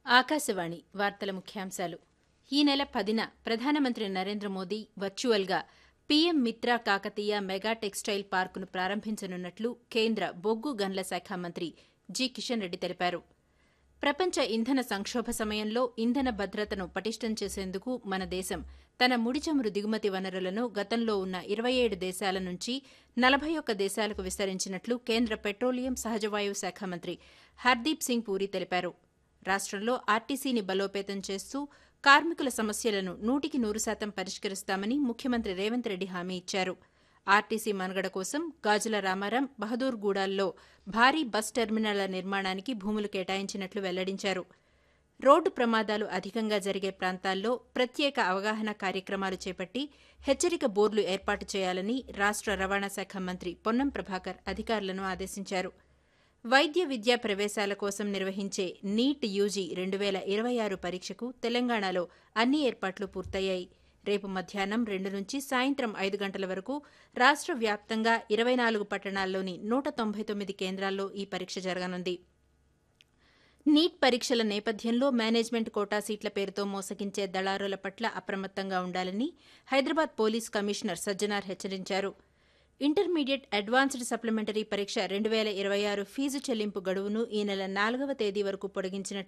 ఆకాశవాణి వార్తల ముఖ్యాంశాలు ఈ నెల పదిన ప్రధానమంత్రి నరేంద్ర మోదీ వర్చువల్గా PM Mitra Kakatiya mega textile పార్కును ప్రారంభించనున్నట్లు కేంద్ర బొగ్గు గన్ల శాఖ మంత్రి జి కిషన్ రెడ్డి తెలిపారు ప్రపంచ ఇంధన సంక్షోభ సమయంలో ఇంధన భద్రతను పటిష్టం చేసేందుకు మన దేశం తన ముడి చమురు దిగుమతి వనరులను గతంలో ఉన్న ఇరవై ఏడు దేశాల నుంచి నలభై ఒక్క దేశాలకు విస్తరించినట్లు కేంద్ర పెట్రోలియం సహజవాయువు శాఖ మంత్రి హర్దీప్ సింగ్ పూరి తెలిపారు రాష్టంలో ఆర్టీసీని బలోపేతం చేస్తూ కార్మికుల సమస్యలను నూటికి నూరు శాతం పరిష్కరిస్తామని ముఖ్యమంత్రి రేవంత్ రెడ్డి హామీ ఇచ్చారు ఆర్టీసీ మనుగడ కోసం గాజుల రామారం బహదూర్గూడాల్లో భారీ బస్ టెర్మినళ్ల నిర్మాణానికి భూములు కేటాయించినట్లు వెల్లడించారు రోడ్డు ప్రమాదాలు అధికంగా జరిగే ప్రాంతాల్లో ప్రత్యేక అవగాహన కార్యక్రమాలు చేపట్టి హెచ్చరిక బోర్డులు ఏర్పాటు చేయాలని రాష్ట రవాణా శాఖ మంత్రి పొన్నం ప్రభాకర్ అధికారులను ఆదేశించారు వైద్య విద్యా ప్రవేశాల కోసం నిర్వహించే నీట్ యూజీ రెండు వేల ఇరవై ఆరు పరీక్షకు తెలంగాణలో అన్ని ఏర్పాట్లు పూర్తయ్యాయి రేపు మధ్యాహ్నం రెండు నుంచి సాయంత్రం ఐదు గంటల వరకు రాష్ట్ర వ్యాప్తంగా ఇరవై నాలుగు పట్టణాల్లోని నూట తొంభై తొమ్మిది కేంద్రాల్లో ఈ పరీక్ష జరగనుంది నీట్ పరీక్షల నేపథ్యంలో మేనేజ్మెంట్ కోటా సీట్ల పేరుతో మోసగించే దళారుల పట్ల అప్రమత్తంగా ఉండాలని హైదరాబాద్ పోలీస్ కమిషనర్ సజ్జనార్ హెచ్చరించారు ఇంటర్మీడియట్ అడ్వాన్స్డ్ సప్లిమెంటరీ పరీక్ష రెండు వేల ఇరవై ఆరు ఫీజు చెల్లింపు గడువును ఈ నెల నాలుగవ తేదీ వరకు పొడిగించినట్లు